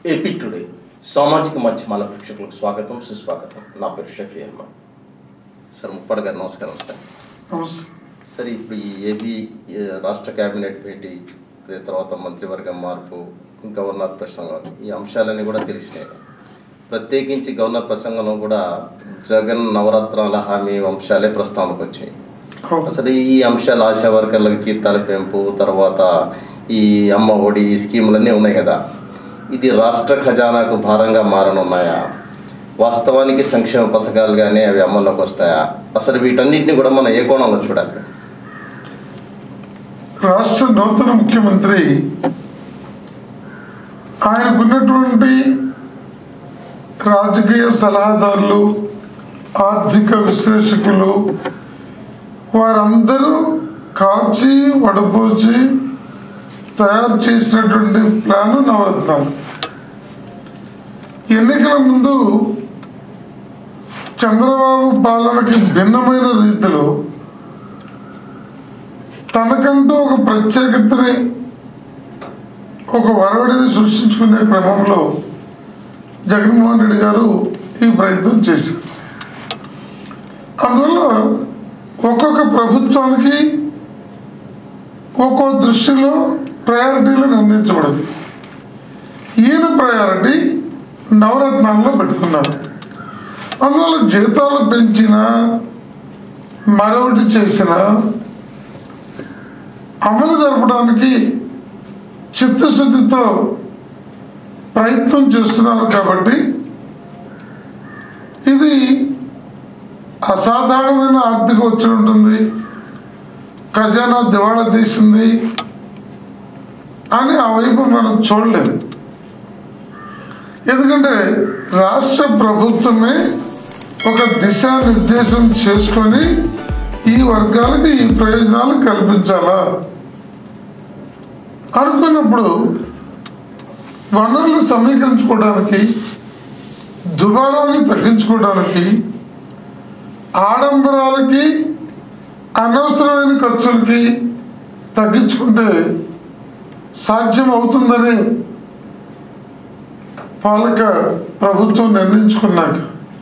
AP today సామాజిక మాధ్యమాల ప్రేక్షకులకు స్వాగతం సుస్వాగతం నా పేరు షఫీ అహ్మద్ సార్ ముప్పర్ గారు నమస్కారం సార్ సార్ ఇప్పుడు ఈ ఏపీ ఏ, రాష్ట్ర కేబినెట్ భేటీ అదే తర్వాత మంత్రివర్గం మార్పు గవర్నర్ ప్రసంగం ఈ అంశాలన్నీ కూడా తెలిసినాయి ప్రత్యేకించి గవర్నర్ ప్రసంగంలో కూడా జగన్ నవరత్నాల హామీ అంశాలే ప్రస్తావనకు వచ్చాయి అసలు ఈ అంశాలు ఆశా వర్కర్లకి తలపెంపు తర్వాత ఈ అమ్మ ఒడి ఈ స్కీములన్నీ ఉన్నాయి కదా ఇది రాష్ట్ర ఖజానాకు భారంగా మారనున్నాయా వాస్తవానికి సంక్షేమ పథకాలుగానే అవి అమల్లోకి వస్తాయా అసలు వీటన్నిటిని కూడా మనం ఏ కోణంలో చూడాలి రాష్ట్ర నూతన ముఖ్యమంత్రి ఆయనకున్నటువంటి రాజకీయ సలహాదారులు ఆర్థిక విశ్లేషకులు వారందరూ కాచి వడపోచి తయారు చేసినటువంటి ప్లాను నవరత్నాలు ఎన్నికల ముందు చంద్రబాబు పాలనకి భిన్నమైన రీతిలో తనకంటూ ఒక ప్రత్యేకతని ఒక వరవడిని సృష్టించుకునే క్రమంలో జగన్మోహన్ రెడ్డి గారు ఈ ప్రయత్నం చేశారు అందువల్ల ఒక్కొక్క ప్రభుత్వానికి ఒక్కో దృష్టిలో ప్రయారిటీలు నిర్ణయించబడింది ఈయన ప్రయారిటీ నవరత్నాల్లో పెట్టుకున్నారు అందువల్ల జీతాలు పెంచినా మరొకటి చేసినా అమలు జరపడానికి చిత్తశుద్ధితో ప్రయత్నం చేస్తున్నారు కాబట్టి ఇది అసాధారణమైన ఆర్థిక వచ్చి ఉంటుంది ఖజానా దివాళా తీసింది అని ఆ వైపు మనం చూడలేము ఎందుకంటే రాష్ట్ర ప్రభుత్వమే ఒక దిశానిర్దేశం చేసుకొని ఈ వర్గాలకి ఈ ప్రయోజనాలు కల్పించాలా అనుకున్నప్పుడు వనరులు సమీకరించుకోవడానికి దుబారాన్ని తగ్గించుకోవడానికి ఆడంబరాలకి అనవసరమైన ఖర్చులకి తగ్గించుకుంటే సాధ్యం అవుతుందని పాలక ప్రభుత్వం నిర్ణయించుకున్నాక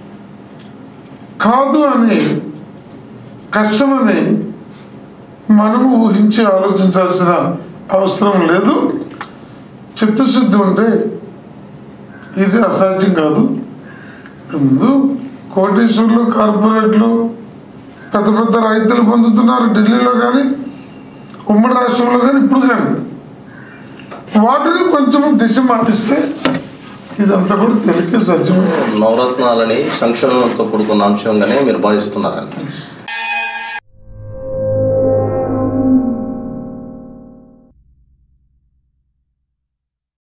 కాదు అని కష్టమని మనము ఊహించి ఆలోచించాల్సిన అవసరం లేదు చిత్తశుద్ధి ఉంటే ఇది అసాధ్యం కాదు ముందు కోటీశ్వర్లు కార్పొరేట్లు పెద్ద పెద్ద రైతులు పొందుతున్నారు ఢిల్లీలో కానీ ఉమ్మడి రాష్ట్రంలో కానీ ఇప్పుడు కానీ వాటిని కొంచెం దిశ మార్పిస్తే ఇదంతా కూడా తెలికే సాధ్యమే నవరత్నాలని సంక్షేమంతో కూడుకున్న అంశంగానే మీరు భావిస్తున్నారని